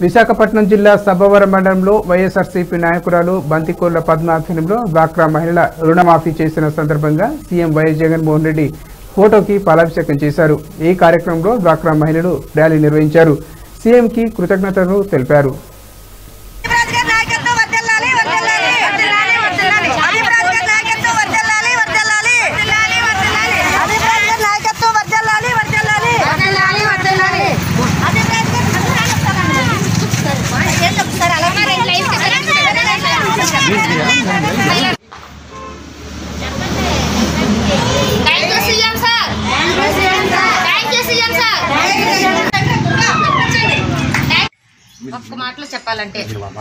విశాఖపట్నం జిల్లా సబ్బవరం మండలంలో వైఎస్ఆర్సీపీ నాయకురాలు బంతికోళ్ల పద్మ ఆధ్వర్యంలో డ్వాక్రా మహిళల రుణమాఫీ చేసిన సందర్భంగా సీఎం వైఎస్ జగన్మోహన్ రెడ్డి ఫోటోకి పాలాభిషేకం చేశారు ఈ కార్యక్రమంలో డ్వాక్రా మహిళలు ర్యాలీ నిర్వహించారు సీఎంకి కృతజ్ఞతలు తెలిపారు అభిప్రాజ్ నాయకత్వం వర్ధిల్లాలి వర్ధిల్లాలి వర్ధిల్లాలి వర్ధిల్లాలి అభిప్రాజ్ నాయకత్వం వర్ధిల్లాలి వర్ధిల్లాలి వర్ధిల్లాలి వర్ధిల్లాలి అభిప్రాజ్ నాయకత్వం వర్ధిల్లాలి వర్ధిల్లాలి వర్ధిల్లాలి వర్ధిల్లాలి అభిప్రాజ్ ఒకసారి అలాగే live thank you CM sir thank you CM sir ఒక్క మాటలో చెప్పాలంటే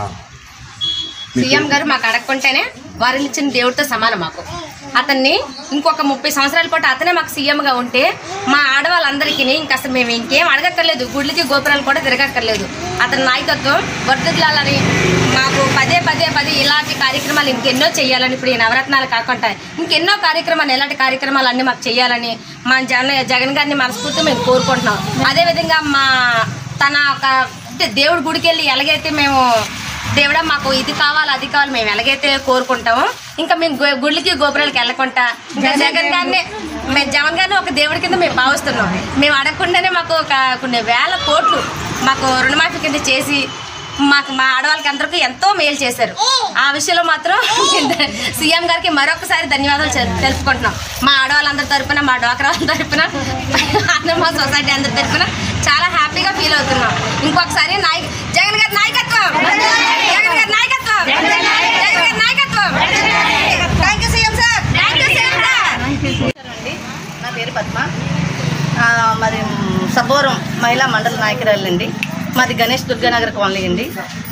సీఎం గారు మాకు అడగకుంటేనే వారిని ఇచ్చిన దేవుడితో సమానం మాకు అతన్ని ఇంకొక ముప్పై సంవత్సరాల పాటు అతనే మాకు సీఎంగా ఉంటే మా ఆడవాళ్ళందరికీ ఇంకా అసలు మేము ఇంకేం అడగక్కర్లేదు గుడ్లకి గోపురాలు కూడా తిరగక్కర్లేదు అతని నాయకత్వం వర్దిల్లాలని మాకు పదే పదే పదే ఇలాంటి కార్యక్రమాలు ఇంకెన్నో చేయాలని ఇప్పుడు ఈ నవరత్నాలు కాకుండా ఇంకెన్నో కార్యక్రమాలు ఎలాంటి కార్యక్రమాలు అన్నీ మాకు చేయాలని మా జగన్ జగన్ గారిని మనస్ఫూర్తిగా మేము కోరుకుంటున్నాం అదేవిధంగా మా తన ఒక అంటే దేవుడి గుడికి వెళ్ళి ఎలాగైతే మేము దేవుడా మాకు ఇది కావాలి అది కావాలి మేము ఎలాగైతే కోరుకుంటామో ఇంకా మేము గు- గుళ్ళకి గోపురాలకి వెళ్ళకుండా ఇంకా జగన్ గారిని మేము జగన్ గారిని ఒక దేవుడి కింద మేము భావిస్తున్నాం మేము అడగకుండానే మాకు ఒక కొన్ని వేల కోట్లు మాకు రుణమాఫీ కింద చేసి మాకు మా ఆడవాళ్ళకి అందరికీ ఎంతో మేలు చేశారు ఆ విషయంలో మాత్రం సీఎం గారికి మరొకసారి ధన్యవాదాలు చె- తెలుపుకుంటున్నాం మా ఆడవాళ్ళందరి తరపున మా డ్వాక్రా వాళ్ళ తరపున అందరూ మా సొసైటీ అందరి తరపున చాలా హ్యాపీగా ఫీల్ అవుతున్నాం ఇంకొకసారి నాయక జగన్ గారి నాయకత్వం జగన్ గారి నాయకత్వం జగన్ గారి నాయకత్వం thank you CM sir thank you CM sir అండి నా పేరు పద్మ ఆ, మరి మ్, సబ్బోరం మహిళా మండల నాయకురాలండి మాది గణేష్ దుర్గానగర్ కాలనీ అండి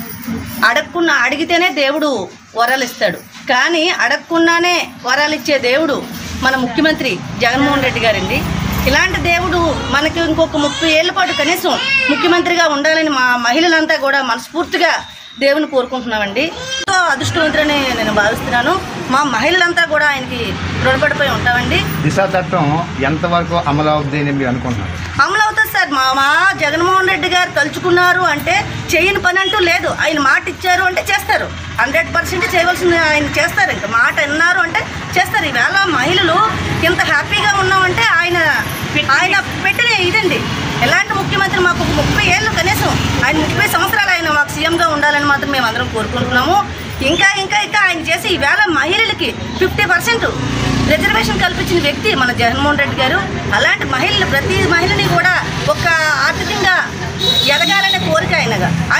అడగకున్న అడిగితేనే దేవుడు వరాలు ఇస్తాడు కానీ అడగకుండానే వరాలు ఇచ్చే దేవుడు మన ముఖ్యమంత్రి జగన్మోహన్ రెడ్డి గారండి ఇలాంటి దేవుడు మనకి ఇంకొక ముప్పై ఏళ్ళ పాటు కనీసం ముఖ్యమంత్రిగా ఉండాలని మా మహిళలంతా కూడా మనస్ఫూర్తిగా దేవుని కోరుకుంటున్నామండి ఎంతో అదృష్టవంతులని నేను భావిస్తున్నాను మా మహిళలంతా కూడా ఆయనకి రుణపడిపోయి ఉంటామండి దిశ చట్టం ఎంతవరకు అమలు అవుద్ది అని మీరు అనుకుంటున్నారు అమలు అవుతుంది సార్ మా మా జగన్మోహన్ రెడ్డి గారు తలుచుకున్నారు అంటే చేయని పని అంటూ లేదు ఆయన మాట ఇచ్చారు అంటే చేస్తారు హండ్రెడ్ పర్సెంట్ చేయవలసింది ఆయన చేస్తారు ఇంకా మాట విన్నారు అంటే చేస్తారు ఈవేళ మహిళలు ఇంత హ్యాపీగా ఉన్నామంటే ఆయన ఆయన పెట్టిన ఇదండి ఎలాంటి ముఖ్యమంత్రి మాకు ఒక ముప్పై ఏళ్ళు కనీసం ఆయన ముప్పై సంవత్సరాలు ఆయన మాకు సీఎంగా ఉండాలని మాత్రం మేము అందరం కోరుకుంటున్నాము ఇంకా ఇంకా ఇంకా ఆయన చేసి ఈవేళ మహిళలకి ఫిఫ్టీ పర్సెంట్ రిజర్వేషన్ కల్పించిన వ్యక్తి మన జగన్మోహన్ రెడ్డి గారు అలాంటి మహిళలు ప్రతి మహిళని కూడా ఒక ఆర్థికంగా ఎదగాలనే కోరిక ఆయనగా